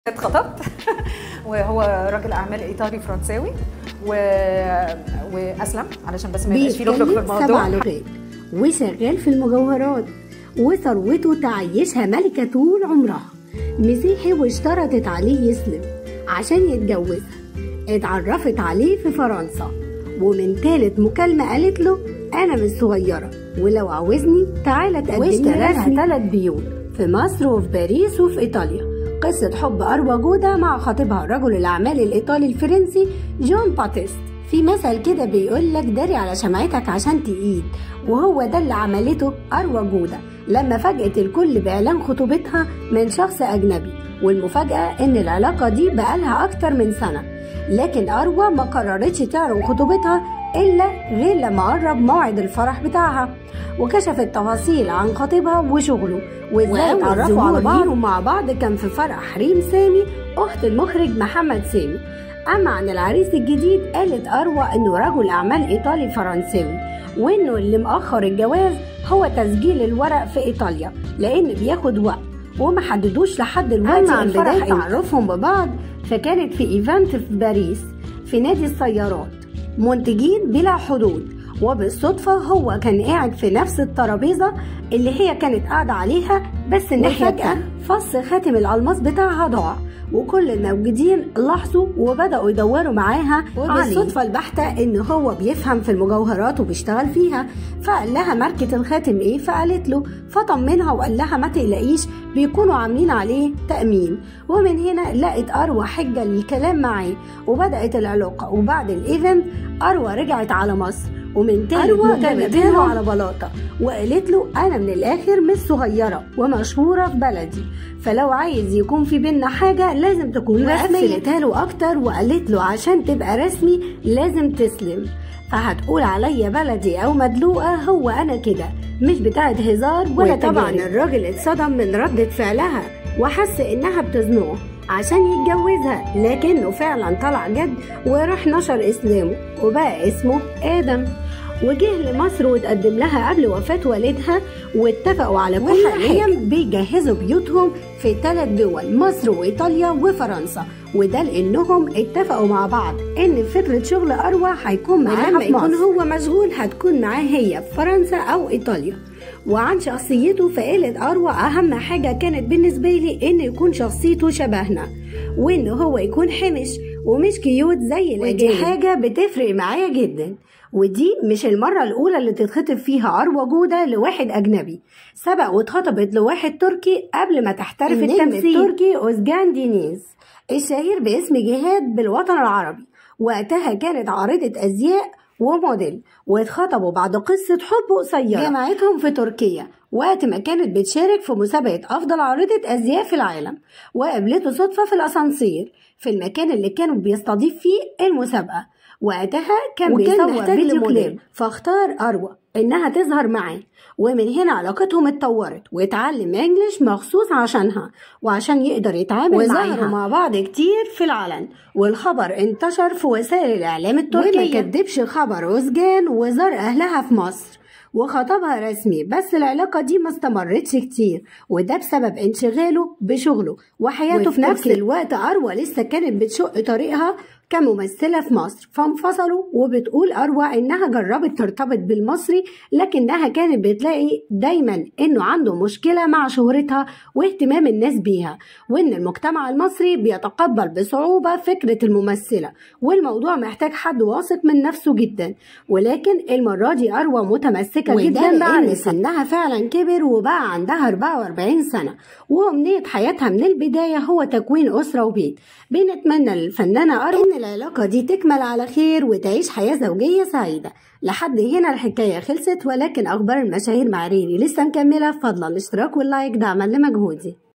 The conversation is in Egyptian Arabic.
اتخطبت وهو راجل اعمال ايطالي فرنساوي و... واسلم علشان بس ما يبقاش فيه لغلغ في بيتكلم سبع الموضوع لغات وشغال في المجوهرات وثروته تعيشها ملكة طول عمرها مسيحي واشترطت عليه يسلم عشان يتجوزها اتعرفت عليه في فرنسا ومن تالت مكالمة قالت له أنا مش صغيرة ولو عاوزني تعالى تقدم واشترى لها لها ثلاث بيوت في مصر وفي باريس وفي إيطاليا قصة حب أروى جودة مع خطيبها رجل الأعمال الإيطالي الفرنسي جون باتيست في مثل كده بيقول لك داري على شمعتك عشان تقيد وهو ده اللي عملته أروى جودة لما فاجأت الكل بإعلان خطوبتها من شخص أجنبي والمفاجأة إن العلاقة دي بقالها أكتر من سنة لكن أروى ما قررتش تعلن خطوبتها إلا غير لما قرب موعد الفرح بتاعها وكشفت تفاصيل عن خطيبها وشغله وازاي وأول اتعرفوا على ظهور بعض ليهم مع بعض كان في فرح ريم سامي أخت المخرج محمد سامي أما عن العريس الجديد قالت أروى إنه رجل أعمال إيطالي فرنساوي وإنه اللي مأخر الجواز هو تسجيل الورق في إيطاليا لأن بياخد وقت وما حددوش لحد دلوقتي أما عن الفرح بداية تعرفهم ببعض فكانت في إيفنت في باريس في نادي السيارات منتجين بلا حدود وبالصدفة هو كان قاعد في نفس الترابيزة اللي هي كانت قاعدة عليها بس الناحية وفجأة التانية فص خاتم الألماس بتاعها ضاع وكل الموجودين لاحظوا وبدأوا يدوروا معاها وبالصدفة البحتة إن هو بيفهم في المجوهرات وبيشتغل فيها فقال لها ماركة الخاتم إيه فقالت له فطمنها وقال لها ما تقلقيش بيكونوا عاملين عليه تأمين ومن هنا لقت أروى حجة للكلام معاه وبدأت العلاقة وبعد الإيفنت أروى رجعت على مصر ومن تاني أروى مكالمة جابت بينهم لهم على بلاطة وقالت له أنا من الآخر مش صغيرة ومشهورة في بلدي فلو عايز يكون في بينا حاجة لازم تكون رسمية وقفلتها له أكتر وقالت له عشان تبقى رسمي لازم تسلم فهتقول عليا بلدي أو مدلوقة هو أنا كده مش بتاعت هزار ولا طبعا وتجارب. الراجل اتصدم من ردة فعلها وحس إنها بتزنقه عشان يتجوزها لكنه فعلا طلع جد وراح نشر إسلامه وبقى اسمه آدم وجه لمصر وتقدم لها قبل وفاة والدها واتفقوا على كل وحالياً حاجة بيجهزوا بيوتهم في ثلاث دول مصر وإيطاليا وفرنسا وده لأنهم اتفقوا مع بعض إن فترة شغل أروى هيكون معاها ولما في يكون مصر هو مشغول هتكون معاه هي في فرنسا أو إيطاليا وعن شخصيته فقالت أروى أهم حاجة كانت بالنسبة لي إن يكون شخصيته شبهنا وإن هو يكون حمش ومش كيوت زي ودي الأجانب حاجة بتفرق معايا جدا ودي مش المرة الأولى اللي تتخطب فيها أروى جودة لواحد أجنبي سبق واتخطبت لواحد تركي قبل ما تحترف النجم التمثيل التركي أوزجان دينيز الشهير باسم جهاد بالوطن العربي وقتها كانت عارضة أزياء وموديل واتخطبوا بعد قصة حب قصيرة جمعتهم في تركيا وقت ما كانت بتشارك في مسابقة أفضل عارضة أزياء في العالم وقابلته صدفة في الأسانسير في المكان اللي كانوا بيستضيف فيه المسابقة وقتها كان وكان بيصور محتاج فيديو لموديل. كليب فاختار أروى إنها تظهر معاه ومن هنا علاقتهم اتطورت واتعلم انجلش مخصوص عشانها وعشان يقدر يتعامل وظهروا معاها مع بعض كتير في العلن والخبر انتشر في وسائل الاعلام التركية وما كدبش خبر وزجان وزار اهلها في مصر وخطبها رسمي بس العلاقة دي ما استمرتش كتير وده بسبب انشغاله بشغله وحياته وفي في نفس تركيا. الوقت أروى لسه كانت بتشق طريقها كممثلة في مصر فانفصلوا وبتقول أروى إنها جربت ترتبط بالمصري لكنها كانت بتلاقي دايما إنه عنده مشكلة مع شهرتها واهتمام الناس بيها وإن المجتمع المصري بيتقبل بصعوبة فكرة الممثلة والموضوع محتاج حد واثق من نفسه جدا ولكن المرة دي أروى متمسكة وده جدا لأن لأن سنها فعلا كبر وبقى عندها 44 سنة وأمنية حياتها من البداية هو تكوين أسرة وبيت بنتمنى للفنانة أروى إن العلاقة دي تكمل على خير وتعيش حياة زوجية سعيدة لحد هنا الحكاية خلصت ولكن أخبار المشاهير مع ريري لسه مكملة فضلا الاشتراك واللايك دعما لمجهودي